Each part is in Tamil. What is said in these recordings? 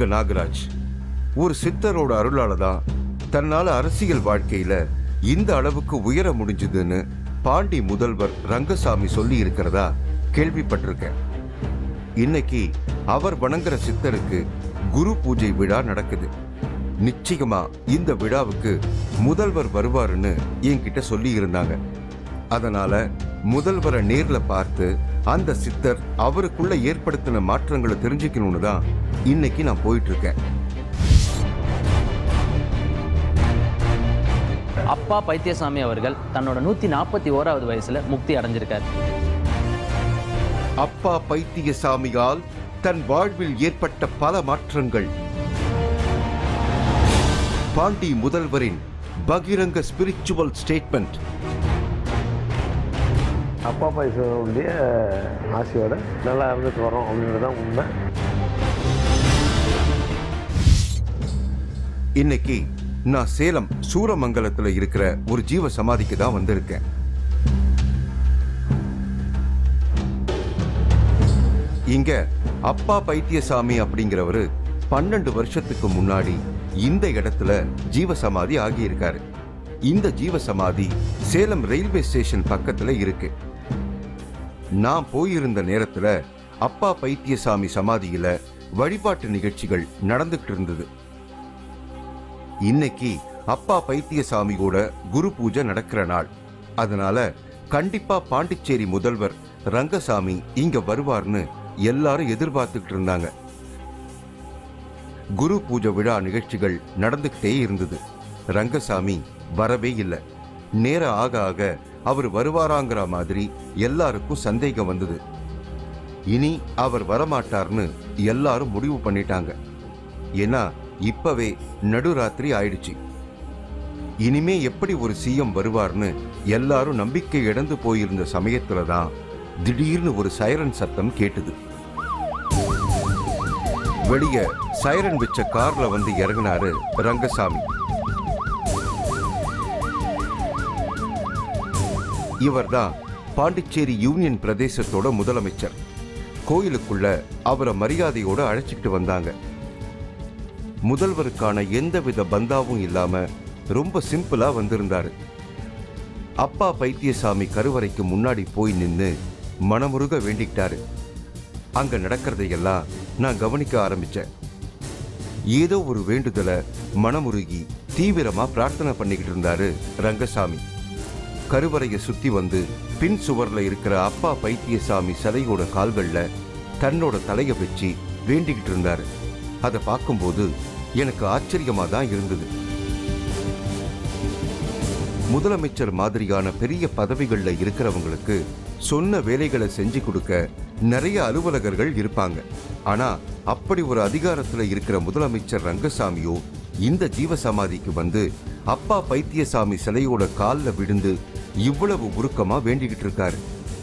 உங்க நாகராஜ் ஒரு சித்தரோட அருளால தான் தன்னால அரசியல் வாழ்க்கையில இந்த அளவுக்கு உயர முடிஞ்சதுன்னு பாண்டி முதல்வர் ரங்கசாமி சொல்லி இருக்கிறதா கேள்விப்பட்டிருக்கேன் இன்னைக்கு அவர் வணங்குற சித்தருக்கு குரு பூஜை விழா நடக்குது நிச்சயமா இந்த விழாவுக்கு முதல்வர் வருவாருன்னு என்கிட்ட சொல்லி இருந்தாங்க அதனால முதல்வரை நேர்ல பார்த்து அந்த சித்தர் அவருக்குள்ள ஏற்படுத்தின மாற்றங்களை தெரிஞ்சுக்கணும்னு தான் இன்னைக்கு நான் போயிட்டு இருக்கேன் அப்பா பைத்தியசாமி அவர்கள் தன்னோட நூற்றி நாற்பத்தி ஓராவது வயசுல முக்தி அடைஞ்சிருக்காரு அப்பா பைத்தியசாமியால் தன் வாழ்வில் ஏற்பட்ட பல மாற்றங்கள் பாண்டி முதல்வரின் பகிரங்க ஸ்பிரிச்சுவல் ஸ்டேட்மெண்ட் அப்பா பைசனுடைய ஆசையோட நல்லா இருந்துட்டு வரோம் அப்படின்றது தான் உண்மை இன்னைக்கு நான் சேலம் சூரமங்கலத்துல இருக்கிற ஒரு ஜீவ சமாதிக்கு தான் வந்திருக்கேன் இங்க அப்பா பைத்தியசாமி அப்படிங்கிறவரு பன்னெண்டு வருஷத்துக்கு முன்னாடி இந்த இடத்துல ஜீவசமாதி ஆகியிருக்காரு இந்த ஜீவசமாதி சேலம் ரயில்வே ஸ்டேஷன் பக்கத்துல இருக்கு நான் போயிருந்த நேரத்துல அப்பா பைத்தியசாமி சமாதியில வழிபாட்டு நிகழ்ச்சிகள் நடந்துகிட்டு இருந்தது இன்னைக்கு அப்பா பைத்தியசாமியோட குரு பூஜை நடக்கிற நாள் அதனால கண்டிப்பா பாண்டிச்சேரி முதல்வர் ரங்கசாமி இங்க வருவார்னு எல்லாரும் எதிர்பார்த்துக்கிட்டு இருந்தாங்க குரு பூஜை விழா நிகழ்ச்சிகள் நடந்துகிட்டே இருந்தது ரங்கசாமி வரவே இல்லை நேரம் ஆக ஆக அவர் வருவாராங்கிற மாதிரி எல்லாருக்கும் சந்தேகம் வந்தது இனி அவர் வரமாட்டார்னு எல்லாரும் முடிவு பண்ணிட்டாங்க ஏன்னா இப்பவே நடுராத்திரி ஆயிடுச்சு இனிமே எப்படி ஒரு சிஎம் வருவார்னு எல்லாரும் நம்பிக்கை இழந்து போயிருந்த சமயத்துல தான் திடீர்னு ஒரு சைரன் சத்தம் கேட்டது வெளிய சைரன் வச்ச கார்ல வந்து இறங்கினாரு ரங்கசாமி இவர்தான் பாண்டிச்சேரி யூனியன் பிரதேசத்தோட முதலமைச்சர் கோயிலுக்குள்ள அவரை மரியாதையோட அழைச்சிக்கிட்டு வந்தாங்க முதல்வருக்கான எந்தவித பந்தாவும் இல்லாம ரொம்ப சிம்பிளா வந்திருந்தாரு அப்பா பைத்தியசாமி கருவறைக்கு முன்னாடி போய் நின்னு மனமுருக வேண்டிக்கிட்டாரு அங்க நடக்கிறதையெல்லாம் நான் கவனிக்க ஆரம்பிச்சேன் ஏதோ ஒரு வேண்டுதலை மனமுருகி தீவிரமா பிரார்த்தனை பண்ணிக்கிட்டு இருந்தாரு ரங்கசாமி கருவறையை சுத்தி வந்து பின் சுவர்ல இருக்கிற அப்பா பைத்தியசாமி சிலையோட கால்கள்ல தன்னோட தலையை வச்சு வேண்டிக்கிட்டு இருந்தாரு அதை பார்க்கும்போது எனக்கு ஆச்சரியமா தான் இருந்தது முதலமைச்சர் மாதிரியான பெரிய பதவிகள்ல இருக்கிறவங்களுக்கு சொன்ன வேலைகளை செஞ்சு கொடுக்க நிறைய அலுவலகர்கள் இருப்பாங்க ஆனா அப்படி ஒரு அதிகாரத்துல இருக்கிற முதலமைச்சர் ரங்கசாமியோ இந்த ஜீவசமாதிக்கு வந்து அப்பா பைத்தியசாமி சிலையோட கால்ல விழுந்து இவ்வளவு உருக்கமா வேண்டிக்கிட்டு இருக்காரு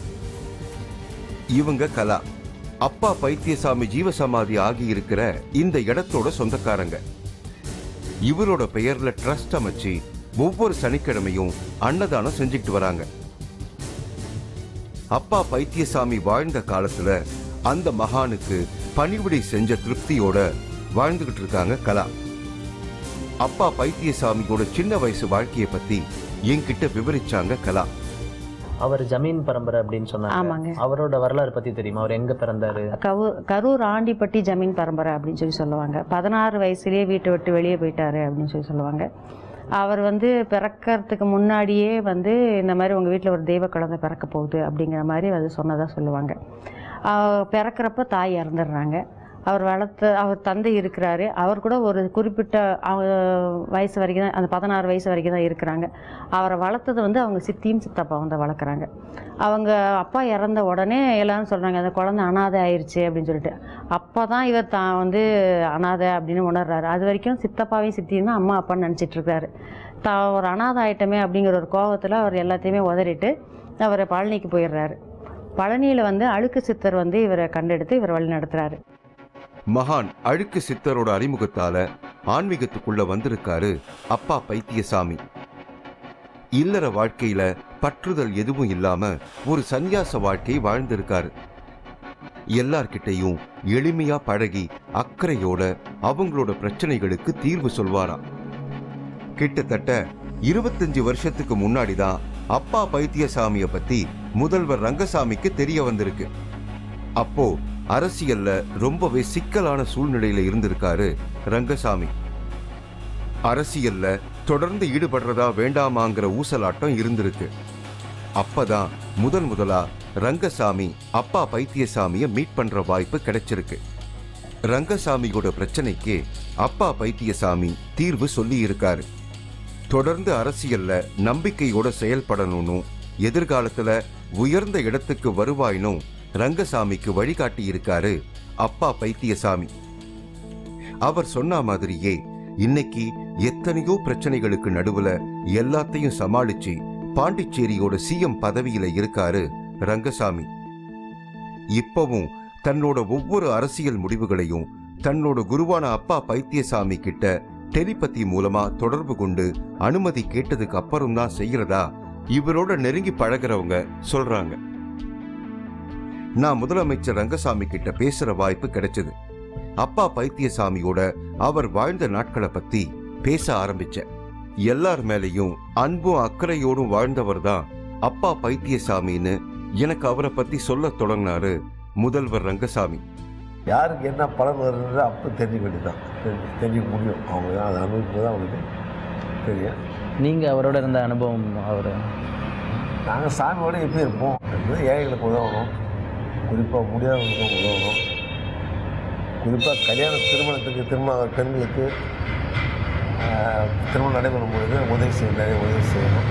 இவங்க கலா அப்பா பைத்தியசாமி ஜீவசமாதி ஆகி இருக்கிற இந்த இடத்தோட சொந்தக்காரங்க இவரோட பெயர்ல ட்ரஸ்ட் அமைச்சு ஒவ்வொரு சனிக்கிழமையும் அன்னதானம் செஞ்சுக்கிட்டு வராங்க அப்பா பைத்தியசாமி வாழ்ந்த காலத்துல அந்த மகானுக்கு பணிவிடை செஞ்ச திருப்தியோட வாழ்ந்துகிட்டு இருக்காங்க கலா அப்பா பைத்தியசாமியோட சின்ன வயசு வாழ்க்கைய பத்தி என்கிட்ட விவரிச்சாங்க கலா அவர் ஜமீன் பரம்பரை அப்படின்னு சொன்னாங்க ஆமாங்க அவரோட வரலாறு பத்தி தெரியுமா அவர் எங்க பிறந்தாரு கவு கரூர் ஆண்டிப்பட்டி ஜமீன் பரம்பரை அப்படின்னு சொல்லி சொல்லுவாங்க பதினாறு வயசுலேயே வீட்டை விட்டு வெளியே போயிட்டாரு அப்படின்னு சொல்லி சொல்லுவாங்க அவர் வந்து பிறக்கறதுக்கு முன்னாடியே வந்து இந்த மாதிரி உங்கள் வீட்டில் ஒரு தெய்வ குழந்தை பிறக்க போகுது அப்படிங்கிற மாதிரி அது சொன்னதாக சொல்லுவாங்க அவர் பிறக்கிறப்ப தாய் இறந்துடுறாங்க அவர் வளர்த்த அவர் தந்தை இருக்கிறாரு அவர் கூட ஒரு குறிப்பிட்ட அவ- வயசு வரைக்கும் தான் அந்த பதினாறு வயசு வரைக்கும் தான் இருக்கிறாங்க அவரை வளர்த்தது வந்து அவங்க சித்தியும் சித்தப்பாவும் தான் வளர்க்குறாங்க அவங்க அப்பா இறந்த உடனே எல்லாரும் சொல்கிறாங்க அந்த குழந்தை அனாதை ஆயிடுச்சு அப்படின்னு சொல்லிட்டு அப்போ தான் இவர் தான் வந்து அனாதை அப்படின்னு உணர்றாரு அது வரைக்கும் சித்தப்பாவையும் சித்தியும் தான் அம்மா அப்பான்னு நினச்சிட்டு இருக்காரு தான் ஒரு அனாதை ஆயிட்டமே அப்படிங்கிற ஒரு கோவத்தில் அவர் எல்லாத்தையுமே உதறிட்டு அவர் பழனிக்கு போயிடுறாரு பழனியில் வந்து அழுக்கு சித்தர் வந்து இவரை கண்டெடுத்து இவர் வழி நடத்துறாரு மகான் அழுக்கு சித்தரோட அறிமுகத்தால ஆன்மீகத்துக்குள்ள வந்திருக்காரு அப்பா பைத்தியசாமி இல்லற வாழ்க்கையில பற்றுதல் எதுவும் இல்லாம ஒரு சந்நியாச வாழ்க்கை வாழ்ந்திருக்காரு எல்லார்கிட்டையும் எளிமையா பழகி அக்கறையோட அவங்களோட பிரச்சனைகளுக்கு தீர்வு சொல்வாராம் கிட்டத்தட்ட இருபத்தஞ்சு வருஷத்துக்கு முன்னாடி தான் அப்பா பைத்தியசாமிய பத்தி முதல்வர் ரங்கசாமிக்கு தெரிய வந்திருக்கு அப்போ அரசியல்ல ரொம்பவே சிக்கலான சூழ்நிலையில இருந்திருக்காரு ரங்கசாமி அரசியல்ல தொடர்ந்து ஈடுபடுறதா வேண்டாமாங்கிற ஊசலாட்டம் இருந்திருக்கு அப்பதான் முதன் முதலா ரங்கசாமி அப்பா பைத்தியசாமிய மீட் பண்ற வாய்ப்பு கிடைச்சிருக்கு ரங்கசாமியோட பிரச்சனைக்கு அப்பா பைத்தியசாமி தீர்வு சொல்லி இருக்காரு தொடர்ந்து அரசியல்ல நம்பிக்கையோட செயல்படணும்னு எதிர்காலத்துல உயர்ந்த இடத்துக்கு வருவாயினும் ரங்கசாமிக்கு வழிகாட்டி இருக்காரு அப்பா பைத்தியசாமி அவர் சொன்ன மாதிரியே இன்னைக்கு எத்தனையோ பிரச்சனைகளுக்கு நடுவுல எல்லாத்தையும் சமாளிச்சு பாண்டிச்சேரியோட சிஎம் பதவியில இருக்காரு ரங்கசாமி இப்பவும் தன்னோட ஒவ்வொரு அரசியல் முடிவுகளையும் தன்னோட குருவான அப்பா பைத்தியசாமி கிட்ட டெலிபதி மூலமா தொடர்பு கொண்டு அனுமதி கேட்டதுக்கு அப்புறம் தான் செய்யறதா இவரோட நெருங்கி பழகுறவங்க சொல்றாங்க நான் முதலமைச்சர் ரங்கசாமி கிட்ட பேசுற வாய்ப்பு கிடைச்சது அப்பா பைத்தியசாமியோட அவர் வாழ்ந்த நாட்களை பத்தி பேச ஆரம்பிச்சேன் எல்லார் மேலேயும் அன்பும் அக்கறையோடும் வாழ்ந்தவர் தான் அப்பா பைத்தியசாமின்னு எனக்கு அவரை பத்தி சொல்ல தொடங்கினாரு முதல்வர் ரங்கசாமி யாருக்கு என்ன பலன் வருதுன்றது அப்போ தெரிஞ்சுக்க வேண்டியதுதான் தெரிஞ்சு தெரிஞ்சுக்க முடியும் அவங்க தான் அதை அனுபவிக்கிறது தான் அவங்களுக்கு தெரியும் நீங்க அவரோட இருந்த அனுபவம் அவர் நாங்கள் சாமியோட எப்படி இருப்போம் என்பது ஏழைகளுக்கு உதவணும் குறிப்பாக முடியாதவங்களுக்கும் உதவணும் குறிப்பாக கல்யாண திருமணத்துக்கு திருமண பெண்களுக்கு ஆஹ், திருமணம் நடைபெறும் பொழுது உதவி செய்ய நிறைய உதவி செய்யணும்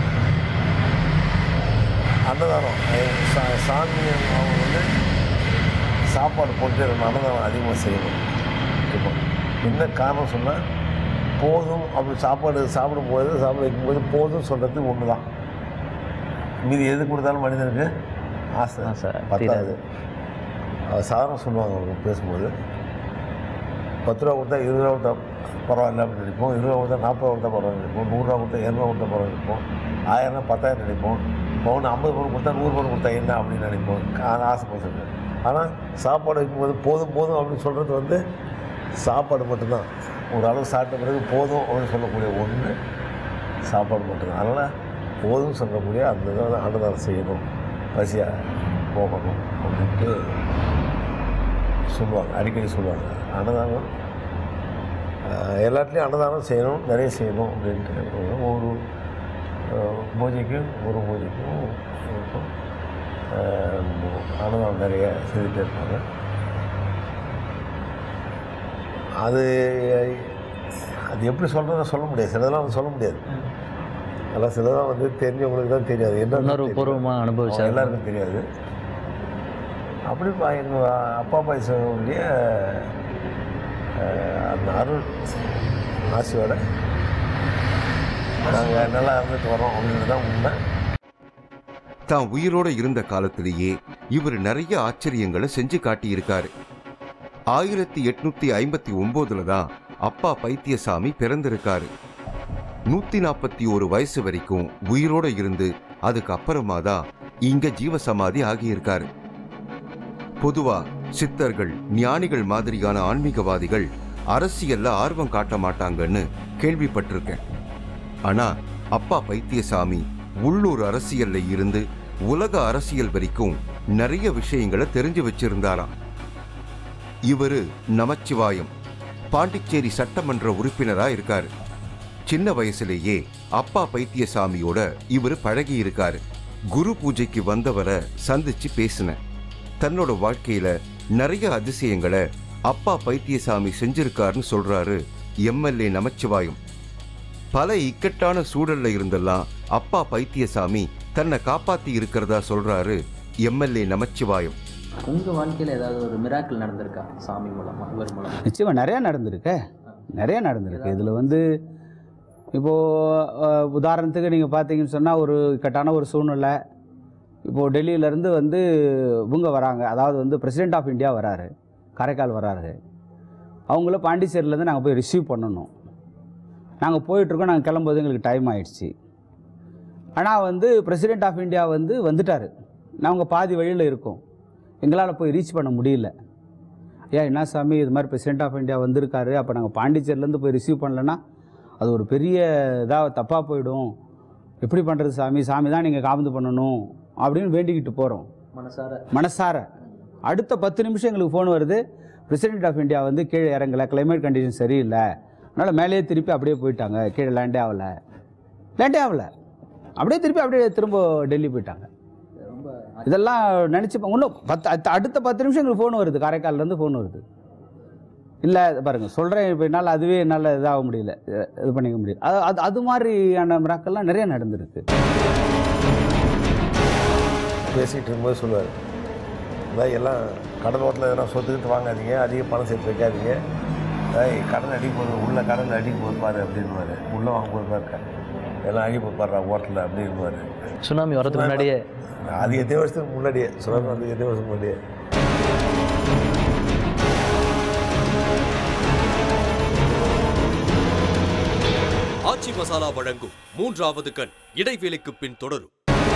அன்னதானம் அஹ், சா- சாமி அவங்க வந்து சாப்பாடு போட்டு நம்ம அன்னதானம் அதிகமாக செய்யணும் இப்போ என்ன காரணம் சொன்னால் போதும் அப்படி சாப்பாடு சாப்பிடும்போது சாப்பிட வைக்கும்போது போதும் சொல்கிறது ஒன்று தான் மீதி எது கொடுத்தாலும் மனிதனுக்கு ஆசை ஆசை, பத்தாது அது சாதாரண சொல்லுவாங்க அவங்க பேசும்போது பத்து ரூபா கொடுத்தா இருபது ரூபா கொடுத்தா பரவாயில்ல அப்படின்னு நினைப்போம் இருபது ரூபா கொடுத்தா நாற்பது ரூபா கொடுத்தா பரவாயில்ல நினைப்போம் நூறுரூவா கொடுத்தா இரநூறுவா கொடுத்தா பரவாயில்ல நினைப்போம் ஆயிரம்னா பத்தாயிரம் நினைப்போம் பவுன் ஐம்பது பவுன் கொடுத்தா நூறு பவுன் கொடுத்தா என்ன அப்படின்னு நினைப்போம் அது ஆசைப்படுறது ஆனால் சாப்பாடு வைக்கும்போது போதும் போதும் அப்படின்னு சொல்கிறது வந்து சாப்பாடு மட்டும்தான் ஒரு அளவு சாப்பிட்ட பிறகு போதும் அப்படின்னு சொல்லக்கூடிய ஒன்று சாப்பாடு மட்டும்தான் அதனால் போதும் சொல்லக்கூடிய அந்த இதை வந்து அன்னதானம் செய்யணும் பசியாக போகணும் அப்படின்ட்டு சொல்லுவாங்க அடிக்கடி சொல்லுவாங்க அன்னதானம் ஆஹ், எல்லாத்துலேயும் அன்னதானம் செய்யணும் நிறைய செய்யணும் அப்படின்ட்டு ஒவ்வொரு ஆஹ், பூஜைக்கும் ஒரு பூஜைக்கும் இருக்கும் ஆஹ், அன்னதானம் நிறைய செய்துட்டே இருப்பாங்க அது அது எப்படி சொல்கிறத சொல்ல முடியாது சிலதெல்லாம் வந்து சொல்ல முடியாது அதெல்லாம் சிலதெல்லாம் வந்து தெரிஞ்சவங்களுக்கு தான் தெரியாது என்ன உணர்வு பூர்வமா அனுபவிச்சார் எல்லாருக்கும் தெரியாது அப்படி பா- எங்க அப்பா பாயசனுடைய அந்த அருள் ஆசையோட நாங்கள் நல்லா இருந்துட்டு வரோம் அப்படின்றது தான் உண்மை தான் உயிரோட இருந்த காலத்திலேயே இவர் நிறைய ஆச்சரியங்களை செஞ்சு காட்டியிருக்காரு ஆயிரத்தி எட்நூத்தி ஐம்பத்தி ஒன்பதுல தான் அப்பா பைத்தியசாமி பிறந்திருக்காரு நூத்தி நாற்பத்தி ஒரு வயசு வரைக்கும் உயிரோட இருந்து அதுக்கு அப்புறமா தான் இங்க ஜீவசமாதி ஆகியிருக்காரு பொதுவா சித்தர்கள் ஞானிகள் மாதிரியான ஆன்மீகவாதிகள் அரசியல்ல ஆர்வம் காட்ட மாட்டாங்கன்னு கேள்விப்பட்டிருக்கேன் ஆனா அப்பா பைத்தியசாமி உள்ளூர் அரசியல்ல இருந்து உலக அரசியல் வரைக்கும் நிறைய விஷயங்களை தெரிஞ்சு வச்சிருந்தாராம் இவரு நமச்சிவாயம் பாண்டிச்சேரி சட்டமன்ற உறுப்பினரா இருக்காரு சின்ன வயசுலேயே அப்பா பைத்தியசாமியோட இவர் பழகி இருக்காரு குரு பூஜைக்கு வந்தவரை சந்திச்சு பேசினேன் தன்னோட வாழ்க்கையில நிறைய அதிசயங்களை அப்பா பைத்தியசாமி செஞ்சிருக்காருன்னு சொல்றாரு எம்எல்ஏ நமச்சிவாயம் பல இக்கட்டான சூழல்ல இருந்தெல்லாம் அப்பா பைத்தியசாமி தன்னை காப்பாத்தி இருக்கிறதா சொல்றாரு எம்எல்ஏ நமச்சிவாயம் உங்க வாழ்க்கையில ஏதாவது ஒரு மிராக்கிள் நடந்திருக்கா சாமி மூலமா இவர் மூலமா நிச்சயமாக நிறையா நடந்திருக்கு நிறைய நடந்திருக்கு இதில் வந்து இப்போது உதாரணத்துக்கு நீங்கள் பார்த்தீங்கன்னு சொன்னால் ஒரு இக்கட்டான ஒரு சூழ்நிலை இப்போது டெல்லியிலேருந்து வந்து இவங்க வராங்க அதாவது வந்து பிரசிடெண்ட் ஆஃப் இந்தியா வராரு காரைக்கால் வராரு அவங்கள பாண்டிச்சேரியிலேருந்து நாங்கள் போய் ரிசீவ் பண்ணணும் நாங்கள் போயிட்டுருக்கோம் நாங்கள் கிளம்பும்போது எங்களுக்கு டைம் ஆயிடுச்சு ஆனால் வந்து பிரசிடெண்ட் ஆஃப் இந்தியா வந்து வந்துட்டார் நாங்கள் பாதி வழியில் இருக்கோம் எங்களால் போய் ரீச் பண்ண முடியல ஏன் என்ன சாமி இது மாதிரி பிரசிடென்ட் ஆஃப் இந்தியா வந்திருக்காரு அப்போ நாங்கள் பாண்டிச்சேரிலேருந்து போய் ரிசீவ் பண்ணலன்னா அது ஒரு பெரிய இதாக தப்பாக போயிடும் எப்படி பண்ணுறது சாமி சாமி தான் நீங்கள் காபந்து பண்ணணும் அப்படின்னு வேண்டிக்கிட்டு போகிறோம் மனசார மனசார அடுத்த பத்து நிமிஷம் எங்களுக்கு ஃபோன் வருது பிரசிடென்ட் ஆஃப் இந்தியா வந்து கீழே இறங்கல climate கண்டிஷன் சரியில்லை அதனால் மேலேயே திருப்பி அப்படியே போயிட்டாங்க கீழே லேண்டே ஆகலை லேண்டே ஆகலை அப்படியே திருப்பி அப்படியே திரும்ப டெல்லி போயிட்டாங்க ரொம்ப இதெல்லாம் நினச்சி இன்னும் பத்து அடுத்த- அடுத்த பத்து நிமிஷம் எங்களுக்கு ஃபோன் வருது காரைக்கால்லேருந்து ஃபோன் வருது இல்லை பாருங்கள் சொல்கிறேன் இப்போ என்னால் அதுவே என்னால் இதாக முடியல அஹ் இது பண்ணிக்க முடியல அது அது அது மாதிரியான மிராக்கள்லாம் நிறைய நடந்திருக்கு பேசிகிட்டு இருக்கும்போது சொல்லுவார் அதாவது எல்லாம் கடல் ஓட்டில் எதனா சொத்துக்கிட்டு வாங்காதீங்க அதிக பணம் சேர்த்து வைக்காதீங்க அதாவது கடல் அடி போகுது உள்ள கடல் அடி போகுது பாரு அப்படின்னுவார் உள்ளே வாங்கும்போது பாருக்க எல்லாம் அடி போய் பாடுறா ஓட்டலில் அப்படின்னுவார் சுனாமி வரதுக்கு முன்னாடியே அது எத்தனை வருஷத்துக்கு முன்னாடியே சுனாமி வந்து எத்தனை வருஷத்துக்கு முன்னாடியே ஆச்சி மசாலா வழங்கும் மூன்றாவது கண் இடைவேளைக்கு பின் தொடரும்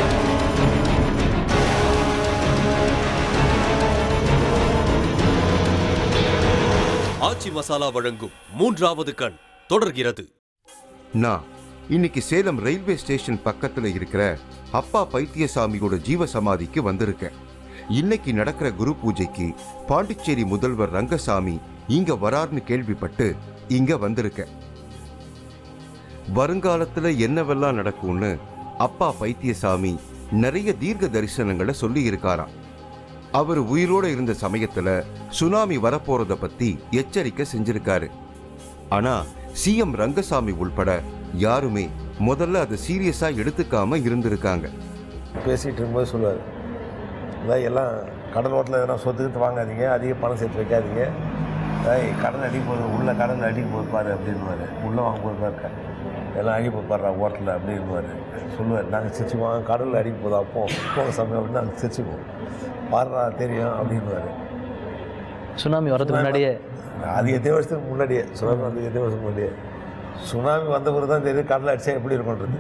ஆச்சி மசாலா வழங்கும் மூன்றாவது கண் தொடர்கிறது நான் இன்னைக்கு சேலம் ரயில்வே ஸ்டேஷன் பக்கத்துல இருக்கிற அப்பா பைத்தியசாமியோட ஜீவ சமாதிக்கு வந்திருக்கேன் இன்னைக்கு நடக்கிற குரு பூஜைக்கு பாண்டிச்சேரி முதல்வர் ரங்கசாமி இங்க வரார்னு கேள்விப்பட்டு இங்க வந்திருக்கேன் வருங்காலத்துல என்னவெல்லாம் நடக்கும்னு அப்பா பைத்தியசாமி நிறைய தீர்க்க தரிசனங்களை சொல்லி இருக்காராம் அவர் உயிரோட இருந்த சமயத்துல சுனாமி வரப்போறத பத்தி எச்சரிக்கை செஞ்சிருக்காரு ஆனா சிஎம் ரங்கசாமி உள்பட யாருமே முதல்ல அதை சீரியஸா எடுத்துக்காம இருந்திருக்காங்க பேசிகிட்டு இருக்கும்போது சொல்லுவார் அதாவது எல்லாம் கடல் ஓட்டில் எதனா சொத்துக்கிட்டு வாங்காதீங்க அதிக பணம் சேர்த்து வைக்காதீங்க அதாவது கடல் அடி போகுது உள்ள கடல் அடி போகுது பாரு அப்படின்னுவார் உள்ளே வாங்கும்போது பாருக்க எல்லாம் அடி போய் பாடுறா ஓட்டலில் அப்படின்னுவார் சொல்லுவார் நாங்கள் சிரிச்சுக்குவோம் கடலில் அடி போகுது அப்போ போக சமயம் அப்படின்னு நாங்கள் சிரிச்சுக்குவோம் பாடுறா தெரியும் அப்படின்னுவார் சுனாமி வரதுக்கு முன்னாடியே அது எத்தனை வருஷத்துக்கு முன்னாடியே சுனாமி வந்து எத்தனை வருஷத்துக்கு முன்னாடியே சுனாமி வந்த பிறகு தான் தெரியுது கடல் அடிச்சா எப்படி இருக்கும்ன்றது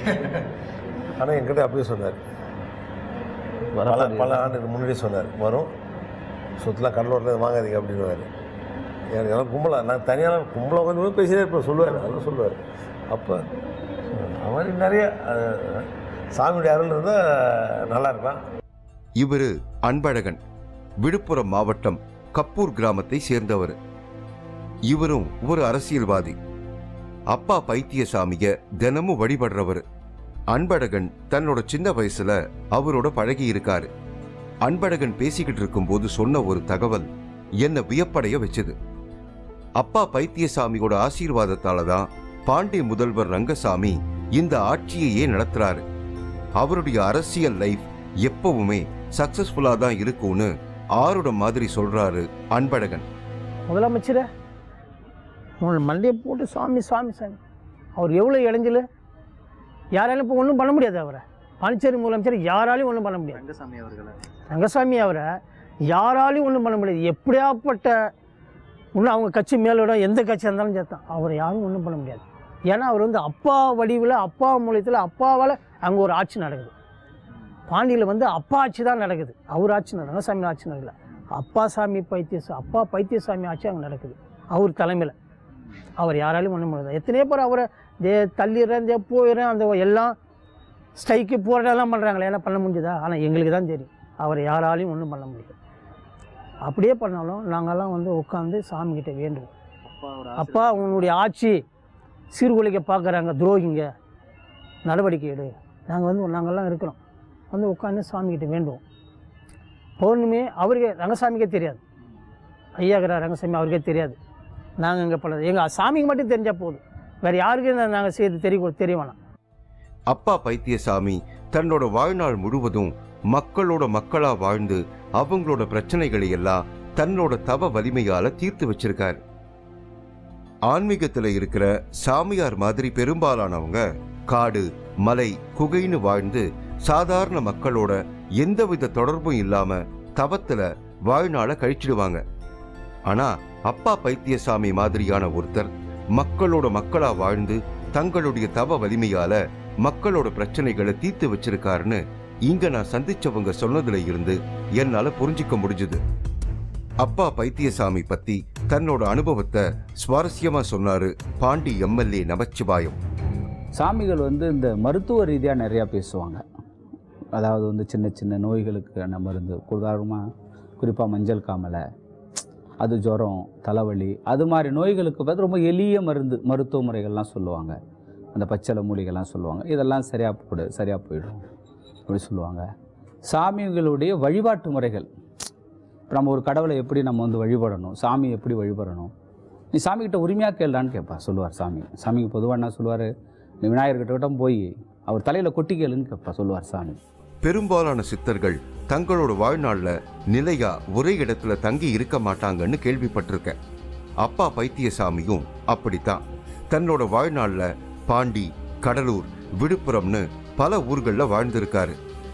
ஆனால் என்கிட்ட அப்படியே சொன்னார் பல வரப்போகுது. பல ஆண்டுக்கு முன்னாடியே சொன்னார் வரும் சொத்துலாம் கடலோட்டில் வாங்காதீங்க அப்படின்னுவார் எனக்கு எல்லாம் கும்பலா நான் தனியாக கும்பலாக உட்காந்து பேசினே இருப்பேன் சொல்லுவார் அதெல்லாம் சொல்லுவார் அப்போ அது மாதிரி நிறைய அஹ், சாமியுடைய அருள் இருந்தால் நல்லா இருக்கலாம் இவரு அன்பழகன் விழுப்புரம் மாவட்டம் கப்பூர் கிராமத்தை சேர்ந்தவர் இவரும் ஒரு அரசியல்வாதி அப்பா பைத்தியசாமிய தினமும் வழிபடுறவர் அன்பழகன் தன்னோட சின்ன வயசுல அவரோட பழகி இருக்காரு அன்பழகன் பேசிக்கிட்டு இருக்கும்போது சொன்ன ஒரு தகவல் என்ன வியப்படைய வச்சது அப்பா பைத்தியசாமியோட ஆசீர்வாதத்தால தான் பாண்டி முதல்வர் ரங்கசாமி இந்த ஆட்சியையே நடத்துறாரு அவருடைய அரசியல் லைஃப் எப்பவுமே சக்சஸ்ஃபுல்லா தான் இருக்கும்னு ஆருட மாதிரி சொல்றாரு அன்பழகன் முதலமைச்சரை உங்களை மண்டையை போட்டு சாமி சாமி சாமி அவர் எவ்வளோ இளைஞல் யாராலும் இப்போ ஒன்றும் பண்ண முடியாது அவரை பாண்டிச்சேரி முதலமைச்சர் யாராலையும் ஒன்றும் பண்ண முடியாது ரங்கசாமி அவர்களை ரங்கசாமி அவரை யாராலையும் ஒன்றும் பண்ண முடியாது எப்படியாப்பட்ட இன்னும் அவங்க கட்சி மேலோட எந்த கட்சியாக இருந்தாலும் சேர்த்தான் அவரை யாரும் ஒன்றும் பண்ண முடியாது ஏன்னா அவர் வந்து அப்பா வடிவில் அப்பா மூலியத்தில் அப்பாவால் அங்கே ஒரு ஆட்சி நடக்குது பாண்டியில் வந்து அப்பா ஆட்சி தான் நடக்குது அவர் ஆட்சி நட- ரங்கசாமி ஆட்சி நடக்கல அப்பா சாமி பைத்தியசா அப்பா பைத்தியசாமி ஆட்சி அங்கே நடக்குது அவர் தலைமையில் அவர் யாராலையும் ஒன்றும் முடியாது எத்தனையோ பேர் அவரை தே தள்ளிடுறேன் தே போயிடுறேன் அந்த எல்லாம் ஸ்ட்ரைக்கு போராட்டம்லாம் பண்ணுறாங்களே எல்லாம் பண்ண முடியுதா ஆனால் எங்களுக்கு தான் தெரியும் அவரை யாராலையும் ஒன்றும் பண்ண முடியாது அப்படியே பண்ணாலும் நாங்கள்லாம் வந்து உட்காந்து சாமிக்கிட்ட வேண்டுவோம் அப்பா உன்னுடைய ஆட்சி சீர்குலைக்க பார்க்குறாங்க துரோகிங்க நடவடிக்கை எடு நாங்கள் வந்து நாங்கள்லாம் இருக்கிறோம் வந்து உட்காந்து சாமிக்கிட்ட வேண்டுவோம் பௌர்ணமி அவருக்கு ரங்கசாமிக்கே தெரியாது ஐயாகிற ரங்கசாமி அவருக்கே தெரியாது நாங்கள் இங்கே பண்ணது எங்கள் சாமிக்கு மட்டும் தெரிஞ்சால் போதும் வேறு யாருக்கும் நாங்கள் செய்து தெரிய தெரிய வேணாம் அப்பா பைத்தியசாமி தன்னோட வாழ்நாள் முழுவதும் மக்களோட மக்களா வாழ்ந்து அவங்களோட பிரச்சனைகளை எல்லாம் தன்னோட தவ வலிமையால தீர்த்து வச்சிருக்காரு ஆன்மீகத்துல இருக்கிற சாமியார் மாதிரி பெரும்பாலானவங்க காடு மலை குகைன்னு வாழ்ந்து சாதாரண மக்களோட எந்தவித தொடர்பும் இல்லாம தவத்துல வாழ்நாள கழிச்சிடுவாங்க ஆனா அப்பா பைத்தியசாமி மாதிரியான ஒருத்தர் மக்களோட மக்களா வாழ்ந்து தங்களுடைய தவ வலிமையால மக்களோட பிரச்சனைகளை தீர்த்து வச்சிருக்காருன்னு இங்க நான் சந்திச்சவங்க சொன்னதுல இருந்து என்னால புரிஞ்சுக்க முடிஞ்சுது அப்பா பைத்தியசாமி பத்தி தன்னோட அனுபவத்தை சுவாரஸ்யமா சொன்னாரு பாண்டி எம்எல்ஏ நமச்சிவாயம் சாமிகள் வந்து இந்த மருத்துவ ரீதியாக நிறையா பேசுவாங்க அதாவது வந்து சின்ன சின்ன நோய்களுக்கான மருந்து உதாரணமாக குறிப்பாக மஞ்சள் காமலை அது ஜுரம் தலைவலி அது மாதிரி நோய்களுக்கு பார்த்து ரொம்ப எளிய மருந்து மருத்துவ முறைகள்லாம் சொல்லுவாங்க அந்த பச்சளை மூலிகைலாம் சொல்லுவாங்க இதெல்லாம் சரியாக போடு சரியாக போயிடும் அப்படி சொல்லுவாங்க சாமிகளுடைய வழிபாட்டு முறைகள் இப்ப நம்ம ஒரு கடவுளை எப்படி நம்ம வந்து வழிபடணும் சாமி எப்படி வழிபடணும் நீ சாமிக்கிட்ட உரிமையாக கேள்றான்னு கேட்பா சொல்லுவார் சாமி சாமிக்கு பொதுவாக என்ன சொல்லுவார் நீ விநாயகர்கிட்ட போய் அவர் தலையில் கொட்டி கேளுன்னு கேட்பா சொல்லுவார் சாமி பெரும்பாலான சித்தர்கள் தங்களோட வாழ்நாள்ல நிலையா ஒரே இடத்துல தங்கி இருக்க மாட்டாங்கன்னு கேள்விப்பட்டிருக்கேன் அப்பா பைத்தியசாமியும் அப்படித்தான் தன்னோட வாழ்நாள்ல பாண்டி கடலூர் விழுப்புரம்னு பல ஊர்கள்ல வாழ்ந்திருக்காரு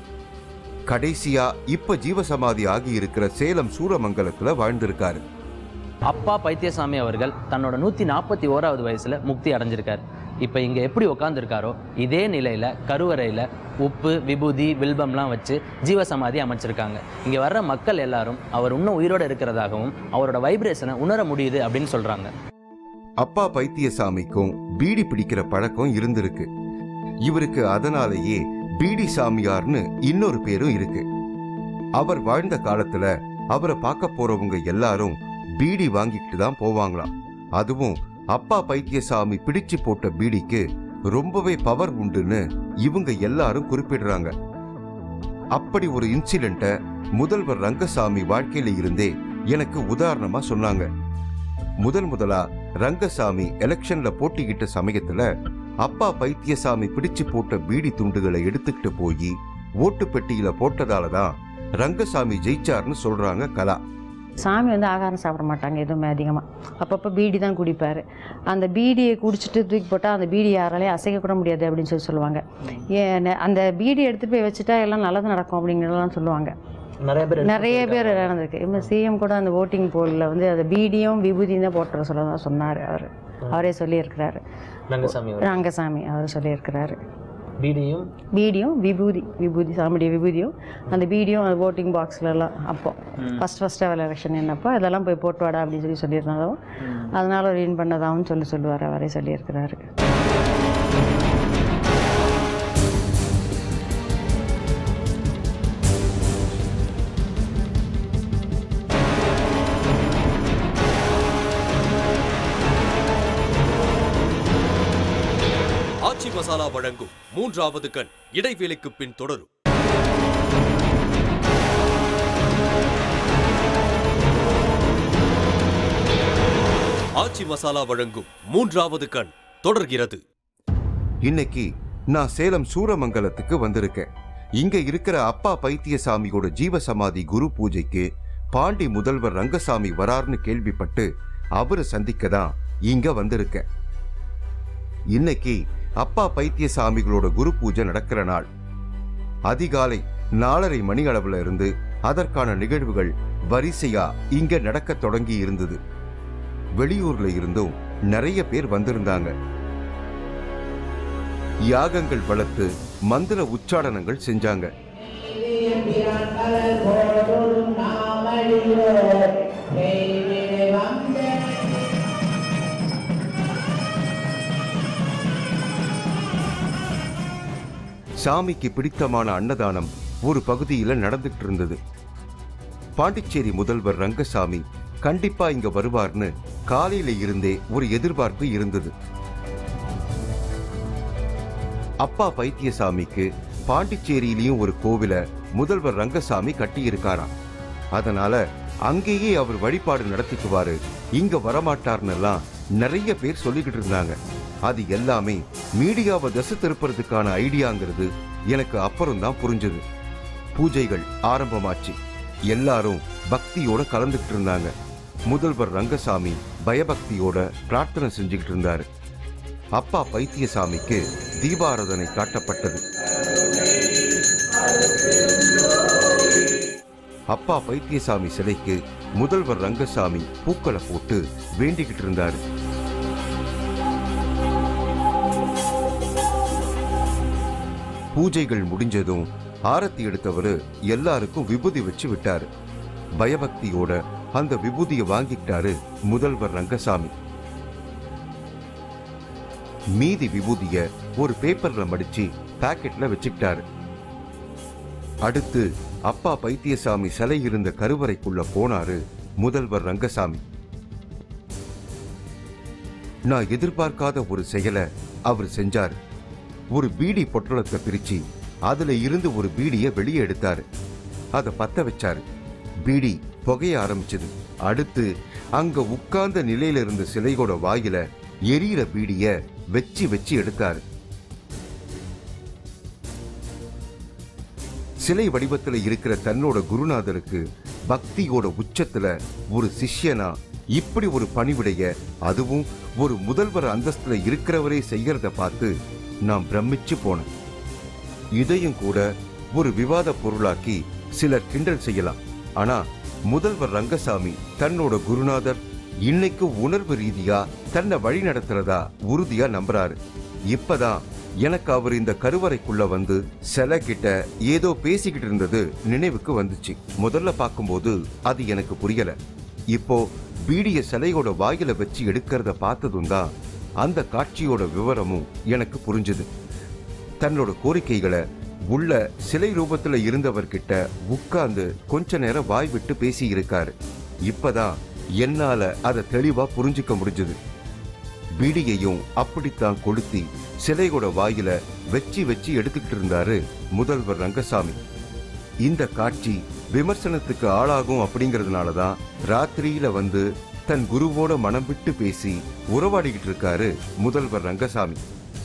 கடைசியா இப்ப ஜீவசமாதி ஆகி இருக்கிற சேலம் சூரமங்கலத்துல வாழ்ந்திருக்காரு அப்பா பைத்தியசாமி அவர்கள் தன்னோட நூற்றி நாற்பத்தி ஓராவது வயசில் முக்தி அடைஞ்சிருக்கார் இப்போ இங்கே எப்படி உட்காந்துருக்காரோ இதே நிலையில் கருவறையில் உப்பு விபூதி வில்பம்லாம் வச்சு ஜீவசமாதி அமைச்சிருக்காங்க இங்கே வர்ற மக்கள் எல்லாரும் அவர் இன்னும் உயிரோடு இருக்கிறதாகவும் அவரோட வைப்ரேஷனை உணர முடியுது அப்படின்னு சொல்கிறாங்க அப்பா பைத்தியசாமிக்கும் பீடி பிடிக்கிற பழக்கம் இருந்திருக்கு இவருக்கு அதனாலேயே பீடி சாமியார்னு இன்னொரு பேரும் இருக்கு அவர் வாழ்ந்த காலத்துல அவரை பார்க்க போறவங்க எல்லாரும் பீடி வாங்கிட்டு தான் போவாங்களாம் அதுவும் அப்பா பைத்தியசாமி பிடிச்சு போட்ட பீடிக்கு ரொம்பவே பவர் உண்டுன்னு இவங்க எல்லாரும் குறிப்பிடுறாங்க அப்படி ஒரு இன்சிடென்ட்ட முதல்வர் ரங்கசாமி வாழ்க்கையில இருந்தே எனக்கு உதாரணமா சொன்னாங்க முதல் முதலா ரங்கசாமி எலெக்ஷன்ல போட்டிக்கிட்ட சமயத்துல அப்பா பைத்தியசாமி பிடிச்சு போட்ட பீடி துண்டுகளை எடுத்துக்கிட்டு போய் ஓட்டு பெட்டியில போட்டதால தான் ரங்கசாமி ஜெயிச்சார்னு சொல்றாங்க கலா சாமி வந்து ஆகாரம் சாப்பிட மாட்டாங்க எதுவுமே அதிகமாக அப்பப்போ பீடி தான் குடிப்பார் அந்த பீடியை குடிச்சிட்டு தூக்கி போட்டால் அந்த பீடி யாராலையும் அசைக்க கூட முடியாது அப்படின்னு சொல்லி சொல்லுவாங்க ஏன் அந்த பீடி எடுத்துகிட்டு போய் வச்சுட்டா எல்லாம் நல்லது நடக்கும் அப்படிங்கிறதெல்லாம் சொல்லுவாங்க நிறைய பேர் நிறைய பேர் நடந்திருக்கு இப்போ சிஎம் கூட அந்த ஓட்டிங் போலில் வந்து அந்த பீடியும் விபூதியும் தான் போட்டுற சொல்ல தான் சொன்னார் அவர் அவரே சொல்லியிருக்கிறாரு ரங்கசாமி ரங்கசாமி அவர் சொல்லியிருக்கிறாரு பீடியும் பீடியும் விபூதி விபூதி சாமியுடைய விபூதியும் அந்த பீடியும் அந்த ஓட்டிங் பாக்ஸ்லலாம் அப்போ ஃபஸ்ட் ஃபஸ்ட் அவர் எலெக்ஷன் என்னப்போ இதெல்லாம் போய் போட்டு வாடா அப்படின்னு சொல்லி சொல்லியிருந்தாலும் அதனால வின் பண்ணதாகவும் சொல்லி சொல்லுவார் அவரே சொல்லியிருக்கிறாரு ஆச்சி மசாலா வழங்கும் மூன்றாவது கண் இடைவேளைக்கு பின் தொடரும் ஆச்சி மசாலா வழங்கும் மூன்றாவது கண் தொடர்கிறது இன்னைக்கு நான் சேலம் சூரமங்கலத்துக்கு வந்திருக்கேன் இங்க இருக்கிற அப்பா பைத்தியசாமியோட ஜீவசமாதி குரு பூஜைக்கு பாண்டி முதல்வர் ரங்கசாமி வரார்னு கேள்விப்பட்டு அவரை சந்திக்க தான் இங்க வந்திருக்கேன் இன்னைக்கு அப்பா பைத்தியசாமிகளோட குரு பூஜை நடக்கிற நாள் அதிகாலை நாலரை மணி அளவுல இருந்து அதற்கான நிகழ்வுகள் வரிசையா இங்க நடக்க தொடங்கி இருந்தது வெளியூர்ல இருந்தும் நிறைய பேர் வந்திருந்தாங்க யாகங்கள் வளர்த்து மந்திர உச்சாடனங்கள் செஞ்சாங்க சாமிக்கு பிடித்தமான அன்னதானம் ஒரு பகுதியில நடந்துட்டு இருந்தது பாண்டிச்சேரி முதல்வர் ரங்கசாமி கண்டிப்பா இங்க வருவார்னு காலையில இருந்தே ஒரு எதிர்பார்ப்பு இருந்தது அப்பா பைத்தியசாமிக்கு பாண்டிச்சேரியிலையும் ஒரு கோவில முதல்வர் ரங்கசாமி கட்டியிருக்காராம் அதனால அங்கேயே அவர் வழிபாடு நடத்திக்குவாரு இங்க வரமாட்டார்னெல்லாம் நிறைய பேர் சொல்லிக்கிட்டு இருந்தாங்க அது எல்லாமே மீடியாவை தசை திருப்புறதுக்கான ஐடியாங்கிறது எனக்கு அப்புறம் தான் புரிஞ்சது பூஜைகள் ஆரம்பமாச்சு எல்லாரும் பக்தியோட கலந்துக்கிட்டு இருந்தாங்க முதல்வர் ரங்கசாமி பயபக்தியோட பிரார்த்தனை செஞ்சுக்கிட்டு இருந்தாரு அப்பா பைத்தியசாமிக்கு தீபாராதனை காட்டப்பட்டது அப்பா பைத்தியசாமி சிலைக்கு முதல்வர் ரங்கசாமி பூக்களை போட்டு வேண்டிக்கிட்டு இருந்தாரு பூஜைகள் முடிஞ்சதும் ஆரத்தி எடுத்தவர் எல்லாருக்கும் விபூதி வச்சு விட்டாரு பயபக்தியோட அந்த விபூதியை வாங்கிக்கிட்டாரு முதல்வர் ரங்கசாமி மீதி விபூதிய ஒரு பேப்பர்ல மடிச்சு பாக்கெட்ல வச்சுக்கிட்டாரு அடுத்து அப்பா பைத்தியசாமி சிலை இருந்த கருவறைக்குள்ள போனாரு முதல்வர் ரங்கசாமி நான் எதிர்பார்க்காத ஒரு செயலை அவர் செஞ்சாரு ஒரு பீடி பொட்டலத்தை பிரிச்சு அதுல இருந்து ஒரு பீடியை வெளியே எடுத்தாரு அதை பத்த வச்சாரு பீடி புகைய ஆரம்பிச்சது அடுத்து அங்க உட்கார்ந்த நிலையில இருந்த சிலையோட வாயில எரியிற பீடிய வச்சு வச்சு எடுத்தாரு சிலை வடிவத்துல இருக்கிற தன்னோட குருநாதருக்கு பக்தியோட உச்சத்துல ஒரு சிஷ்யனா இப்படி ஒரு பணிவிடைய அதுவும் ஒரு முதல்வர் அந்தஸ்துல இருக்கிறவரே செய்யறத பார்த்து நான் பிரமிச்சு போனேன் இதையும் கூட ஒரு விவாத பொருளாக்கி சிலர் கிண்டல் செய்யலாம் ஆனா முதல்வர் ரங்கசாமி தன்னோட குருநாதர் இன்னைக்கு உணர்வு ரீதியா தன்னை வழி நடத்துறதா உறுதியா நம்புறாரு இப்பதான் எனக்கு அவர் இந்த கருவறைக்குள்ள வந்து சிலை கிட்ட ஏதோ பேசிக்கிட்டு இருந்தது நினைவுக்கு வந்துச்சு முதல்ல பார்க்கும்போது அது எனக்கு புரியல இப்போ பீடிய சிலையோட வாயில வச்சு எடுக்கிறத பார்த்ததும் தான் அந்த காட்சியோட விவரமும் எனக்கு புரிஞ்சுது தன்னோட கோரிக்கைகளை உள்ள சிலை ரூபத்துல இருந்தவர்கிட்ட உட்கார்ந்து கொஞ்ச நேரம் வாய் விட்டு பேசி இருக்காரு இப்பதான் என்னால அதை தெளிவா புரிஞ்சுக்க முடிஞ்சது பீடியையும் அப்படித்தான் கொளுத்தி சிலையோட வாயில வச்சு வச்சு எடுத்துக்கிட்டு இருந்தாரு முதல்வர் ரங்கசாமி இந்த காட்சி விமர்சனத்துக்கு ஆளாகும் அப்படிங்கறதுனால தான் ராத்திரியில வந்து தன் குருவோட மனம் விட்டு பேசி உறவாடிக்கிட்டு இருக்காரு முதல்வர் ரங்கசாமி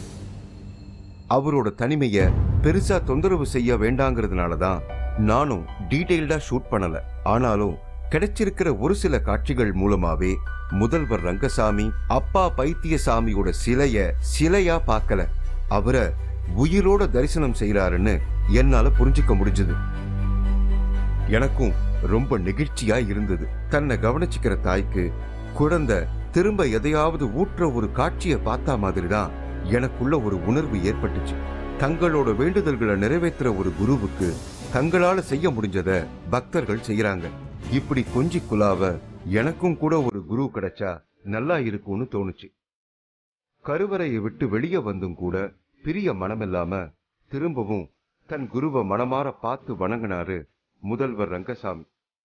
அவரோட தனிமைய பெருசா தொந்தரவு செய்ய வேண்டாங்கிறதுனால தான் நானும் டீடைல்டா ஷூட் பண்ணல ஆனாலும் கிடைச்சிருக்கிற ஒரு சில காட்சிகள் மூலமாவே முதல்வர் ரங்கசாமி அப்பா பைத்தியசாமியோட சிலைய சிலையா பார்க்கல அவரை உயிரோட தரிசனம் செய்யறாருன்னு என்னால புரிஞ்சுக்க முடிஞ்சது எனக்கும் ரொம்ப நெகிழ்ச்சியா இருந்தது தன்னை கவனிச்சுக்கிற தாய்க்கு குழந்தை திரும்ப எதையாவது ஊற்ற ஒரு காட்சியை பார்த்தா மாதிரிதான் எனக்குள்ள ஒரு உணர்வு ஏற்பட்டுச்சு தங்களோட வேண்டுதல்களை நிறைவேற்றுற ஒரு குருவுக்கு தங்களால செய்ய முடிஞ்சத பக்தர்கள் செய்யறாங்க இப்படி கொஞ்சி குலாவ எனக்கும் கூட ஒரு குரு கிடைச்சா நல்லா இருக்கும்னு தோணுச்சு கருவறையை விட்டு வெளியே வந்தும் கூட பிரிய மனமில்லாம திரும்பவும் தன் குருவை மனமாற பார்த்து வணங்கினாரு முதல்வர் ரங்கசாமி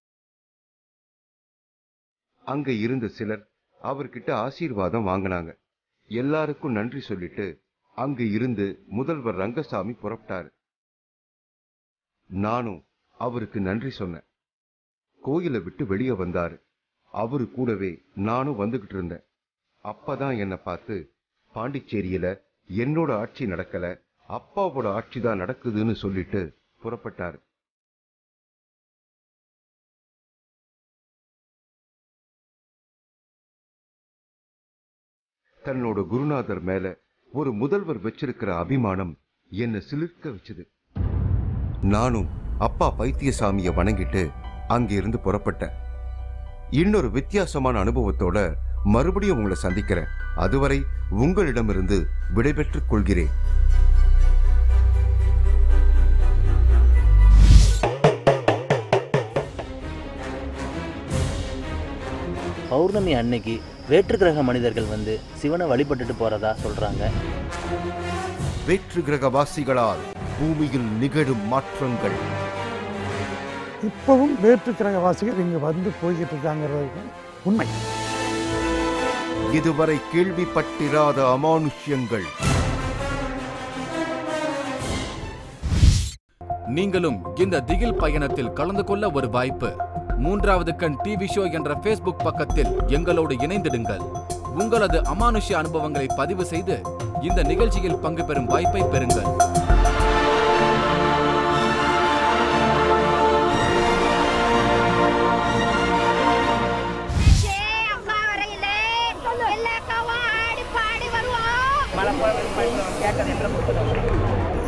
அங்க இருந்த சிலர் அவர்கிட்ட ஆசீர்வாதம் வாங்கினாங்க எல்லாருக்கும் நன்றி சொல்லிட்டு அங்கு இருந்து முதல்வர் ரங்கசாமி புறப்பட்டாரு நானும் அவருக்கு நன்றி சொன்னேன் கோயிலை விட்டு வெளியே வந்தாரு அவரு கூடவே நானும் வந்துகிட்டு இருந்தேன் அப்பதான் என்ன பார்த்து பாண்டிச்சேரியில என்னோட ஆட்சி நடக்கல அப்பாவோட ஆட்சி தான் நடக்குதுன்னு சொல்லிட்டு புறப்பட்டாரு தன்னோட குருநாதர் மேல ஒரு முதல்வர் வச்சிருக்கிற அபிமானம் என்ன சிலிர்க்க வச்சது நானும் அப்பா பைத்தியசாமிய வணங்கிட்டு அங்கிருந்து புறப்பட்டேன் இன்னொரு வித்தியாசமான அனுபவத்தோட மறுபடியும் உங்களை சந்திக்கிறேன் அதுவரை உங்களிடமிருந்து விடைபெற்றுக் கொள்கிறேன் பௌர்ணமி அன்னைக்கு வேற்று கிரக மனிதர்கள் வந்து சிவனை வழிபட்டுட்டு போறதா சொல்றாங்க வேற்று கிரகவாசிகளால் பூமியில் நிகழும் மாற்றங்கள் இப்பவும் வேற்று கிரகவாசிகள் இங்கே வந்து போய்கிட்டு இருக்காங்கிறது உண்மை இதுவரை கேள்விப்பட்டிராத அமானுஷ்யங்கள் நீங்களும் இந்த திகில் பயணத்தில் கலந்து கொள்ள ஒரு வாய்ப்பு மூன்றாவது கண் டிவி ஷோ என்ற ஃபேஸ்புக் பக்கத்தில் எங்களோடு இணைந்திடுங்கள் உங்களது அமானுஷ்ய அனுபவங்களை பதிவு செய்து இந்த நிகழ்ச்சியில் பங்கு பெறும் வாய்ப்பை பெறுங்கள் அம்மா வரையிலே எல்லா அக்காவும் ஆடி பாடி வருவோம்